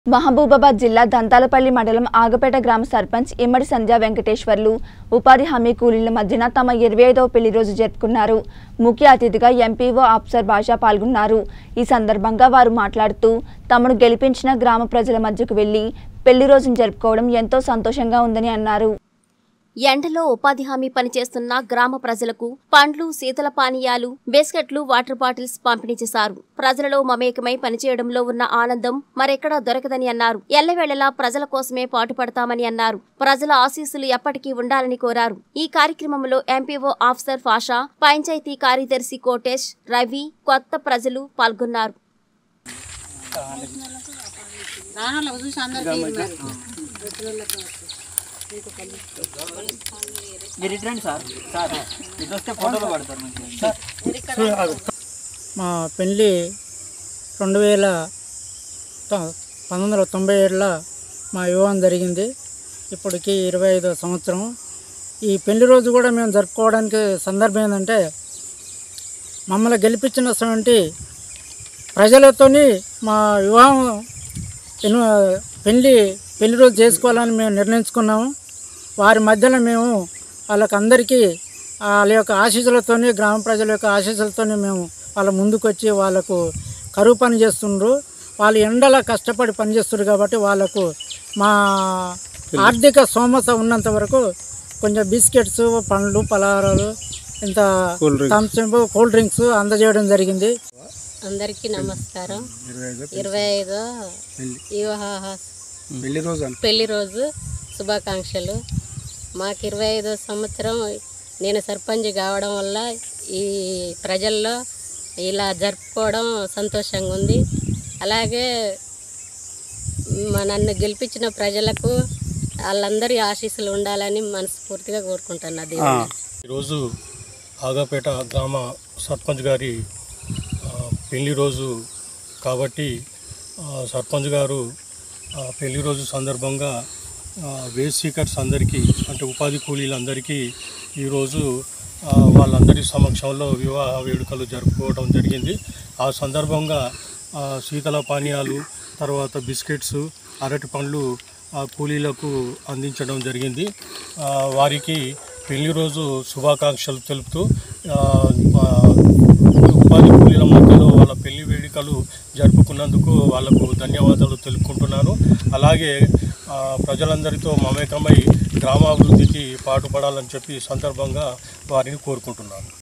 మహబూబాబాద్ జిల్లా దంతాలపల్లి మండలం ఆగపేట గ్రామ సర్పంచ్ ఇమ్మడి సంధ్యా వెంకటేశ్వర్లు ఉపాధి హామీ కూలీల మధ్యన తమ ఇరవై ఐదవ పెళ్లి రోజు జరుపుకున్నారు ముఖ్య అతిథిగా ఎంపీఓ అఫ్సర్ బాషా పాల్గొన్నారు ఈ సందర్భంగా వారు మాట్లాడుతూ తమను గెలిపించిన గ్రామ ప్రజల మధ్యకు వెళ్లి పెళ్లి రోజును జరుపుకోవడం ఎంతో సంతోషంగా ఉందని అన్నారు ఎండలో ఉపాధి హామీ పనిచేస్తున్న గ్రామ ప్రజలకు పండ్లు శీతల పానీయాలు బిస్కెట్లు వాటర్ బాటిల్స్ పంపిణీ చేశారు ప్రజలలో మమేకమై పనిచేయడంలో ఉన్న ఆనందం మరెక్కడా దొరకదని అన్నారు ఎల్లవేళలా ప్రజల కోసమే పాటుపడతామని అన్నారు ప్రజల ఆశీస్సులు ఎప్పటికీ ఉండాలని కోరారు ఈ కార్యక్రమంలో ఎంపీఓ ఆఫీసర్ ఫాషా పంచాయతీ కార్యదర్శి కోటేష్ రవి కొత్త ప్రజలు పాల్గొన్నారు మీరు ఇటు రండి సార్ సార్ ఇటు వస్తే ఫోటోలు పడతారు మంచిగా మా పెళ్ళి రెండు వేల తొ- పంతొమ్మిది వందల తొంభై ఏడులో మా వివాహం జరిగింది ఇప్పటికి ఇరవై ఐదో సంవత్సరం ఈ పెళ్లి రోజు కూడా మేము జరుపుకోవడానికి సందర్భం ఏంటంటే మమ్మల్ని గెలిపించినటువంటి ప్రజలతోని మా వివాహం ఎన్నో పెళ్ళి పెళ్లి రోజు చేసుకోవాలని మేము నిర్ణయించుకున్నాము వారి మధ్యలో మేము వాళ్ళకి అందరికీ వాళ్ళ యొక్క ఆశీస్సులతోని గ్రామ ప్రజల యొక్క ఆశీస్సులతోని మేము వాళ్ళ ముందుకు వచ్చి వాళ్ళకు కరువు పని చేస్తుండ్రు వాళ్ళు ఎండల కష్టపడి పని చేస్తున్నారు కాబట్టి వాళ్ళకు మా ఆర్థిక స్తోమత ఉన్నంత వరకు కొంచెం బిస్కెట్స్ పండ్లు పలహారాలు ఇంత థమ్స్అప్ కూల్ డ్రింక్స్ అందజేయడం జరిగింది అందరికీ నమస్కారం ఇరవై ఐదో వివాహ పెళ్లి రోజు పెళ్లి రోజు శుభాకాంక్షలు మాకు ఇరవై ఐదో సంవత్సరం నేను సర్పంచ్ కావడం వల్ల ఈ ప్రజల్లో ఇలా జరుపుకోవడం సంతోషంగా ఉంది అలాగే మ- నన్ను గెలిపించిన ప్రజలకు వాళ్ళందరి ఆశీస్సులు ఉండాలని మనస్ఫూర్తిగా కోరుకుంటున్నా దేవుని ఈరోజు ఆగాపేట గ్రామ సర్పంచ్ గారి ఆ, పెళ్లి రోజు కాబట్టి ఆ, సర్పంచ్ గారు ఆ, పెళ్లి రోజు సందర్భంగా ఆ, వేస్ట్ సీకర్స్ అందరికీ అంటే ఉపాధి కూలీలందరికీ ఈరోజు ఆ, వాళ్ళందరి సమక్షంలో వివాహ వేడుకలు జరుపుకోవడం జరిగింది ఆ సందర్భంగా ఆ, శీతల పానీయాలు తర్వాత బిస్కెట్స్ అరటి పండ్లు ఆ కూలీలకు అందించడం జరిగింది ఆ, వారికి పెళ్లి రోజు శుభాకాంక్షలు తెలుపుతూ ఆ, ఆ, ఉపాధి కూలీల మధ్యలో వాళ్ళ పెళ్లి వేడుకలు జరుపుకున్నందుకు వాళ్ళకు ధన్యవాదాలు తెలుపుకుంటున్నాను అలాగే ఆ, ప్రజలందరితో మమేకమై గ్రామాభివృద్ధికి పాటుపడాలని చెప్పి ఈ సందర్భంగా వారిని కోరుకుంటున్నాను